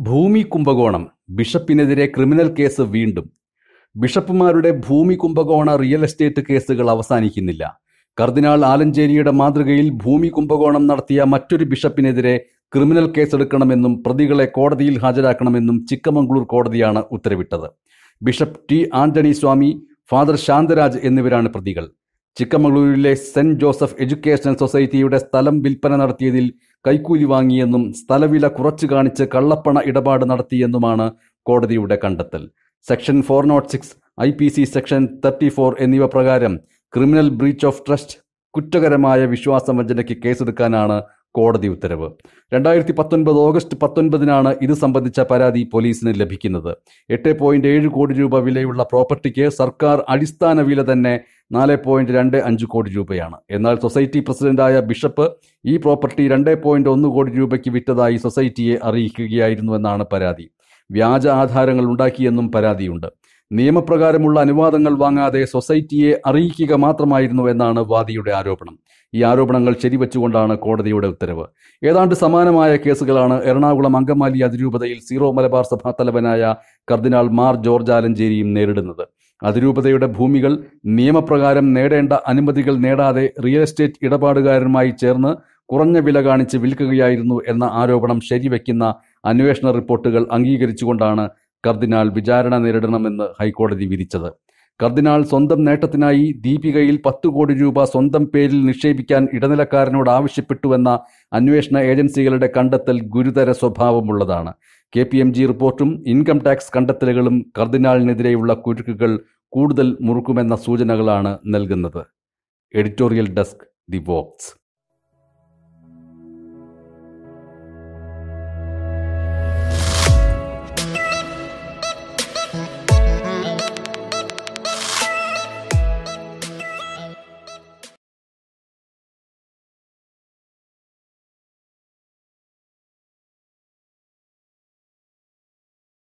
ഭൂമി Kumbakonam ബിഷപ്പിനെതിരെ criminal case വീണ്ടും ബിഷപ്പുമാരുടെ ഭൂമി കുംഭകോണ റിയൽ എസ്റ്റേറ്റ് കേസുകൾ അവസാനിക്കുന്നില്ല കർദിനാൾ ആലഞ്ചേരിയുടെ മാതൃകയിൽ ഭൂമി കുംഭകോണം നടത്തിയ മറ്റൊരു ബിഷപ്പിനെതിരെ ക്രിമിനൽ കേസെടുക്കണമെന്നും പ്രതികളെ കോടതിയിൽ ഹാജരാക്കണമെന്നും ചിക്കമംഗളൂർ കോടതിയാണ് ഉത്തരവിട്ടത് bishop T Antony Swamy father Shantaraj എന്നിവരാണ് പ്രതികൾ ചിക്കമംഗളൂരിലെ സെന്റ് ജോസഫ് എഡ്യൂക്കേഷണൽ സൊസൈറ്റിയുടെ സ്ഥലം വിൽപ്പന നടത്തിയതിൽ കൈക്കൂലി വാങ്ങിയെന്നും സ്ഥലവില കുറച്ചു കാണിച്ച് കള്ളപ്പണ ഇടപാട് നടത്തിയെന്നുമാണ് കോടതിയുടെ കണ്ടെത്തൽ section four nought six I P C section thirty four എന്നിവ പ്രകാരം ക്രിമിനൽ ബ്രീച്ച് ഓഫ് ട്രസ്റ്റ് കുറ്റകരമായ വിശ്വാസവഞ്ചനയ്ക്ക് കേസെടുക്കാനാണ് കോടതി ഉത്തരവ് രണ്ടായിരത്തി പത്തൊൻപത് ഓഗസ്റ്റ് പത്തൊൻപതിനാണ് ഇത് സംബന്ധിച്ച പരാതി പോലീസിന് ലഭിക്കുന്നത് എട്ട് പോയിന്റ് ഏഴ് കോടി രൂപ വിലയുള്ള പ്രോപ്പർട്ടിക്ക് സർക്കാർ അടിസ്ഥാന വില തന്നെ നാല് പോയിന്റ് രണ്ട് അഞ്ച് കോടി രൂപയാണ് എന്നാൽ സൊസൈറ്റി പ്രസിഡന്റായ ബിഷപ്പ് ഈ പ്രോപ്പർട്ടി രണ്ട് പോയിന്റ് ഒന്ന് കോടി രൂപയ്ക്ക് വിറ്റതായി സൊസൈറ്റിയെ അറിയിക്കുകയായിരുന്നുവെന്നാണ് പരാതി വ്യാജ ആധാരങ്ങൾ ഉണ്ടാക്കിയെന്നും പരാതിയുണ്ട് നിയമപ്രകാരമുള്ള അനുവാദങ്ങൾ വാങ്ങാതെ സൊസൈറ്റിയെ അറിയിക്കുക മാത്രമായിരുന്നു എന്നാണ് വാദിയുടെ ആരോപണം ഈ ആരോപണങ്ങൾ ശരിവെച്ചുകൊണ്ടാണ് കോടതിയുടെ ഉത്തരവ് ഏതാണ്ട് സമാനമായ കേസുകളാണ് എറണാകുളം അങ്കമാലി അതിരൂപതയിൽ സീറോ മലബാർ സഭാ തലവനായ കർദിനാൾ മാർ ജോർജ് ആലഞ്ചേരിയും നേരിടുന്നത് അതിരൂപതയുടെ ഭൂമികൾ നിയമപ്രകാരം നേടേണ്ട അനുമതികൾ നേടാതെ റിയൽ എസ്റ്റേറ്റ് ഇടപാടുകാരനുമായി ചേർന്ന് കുറഞ്ഞ വില കാണിച്ച് വിൽക്കുകയായിരുന്നു എന്ന ആരോപണം ശരിവെക്കുന്ന അന്വേഷണ റിപ്പോർട്ടുകൾ അംഗീകരിച്ചുകൊണ്ടാണ് കർദിനാൾ വിചാരണ നേരിടണമെന്ന് ഹൈക്കോടതി വിധിച്ചത് കർദിനാൾ സ്വന്തം നേട്ടത്തിനായി ദീപികയിൽ പത്തു കോടി രൂപ സ്വന്തം പേരിൽ നിക്ഷേപിക്കാൻ ഇടനിലക്കാരനോട് ആവശ്യപ്പെട്ടുവെന്ന അന്വേഷണ ഏജൻസികളുടെ കണ്ടെത്തൽ ഗുരുതര സ്വഭാവമുള്ളതാണ് കെ പി എം ജി റിപ്പോർട്ടും ഇൻകം ടാക്സ് കണ്ടെത്തലുകളും കർദിനാളിനെതിരെയുള്ള കുരുക്കുകൾ കൂടുതൽ മുറുക്കുമെന്ന സൂചനകളാണ് നൽകുന്നത് എഡിറ്റോറിയൽ ഡെസ്ക് ദി വോക്സ്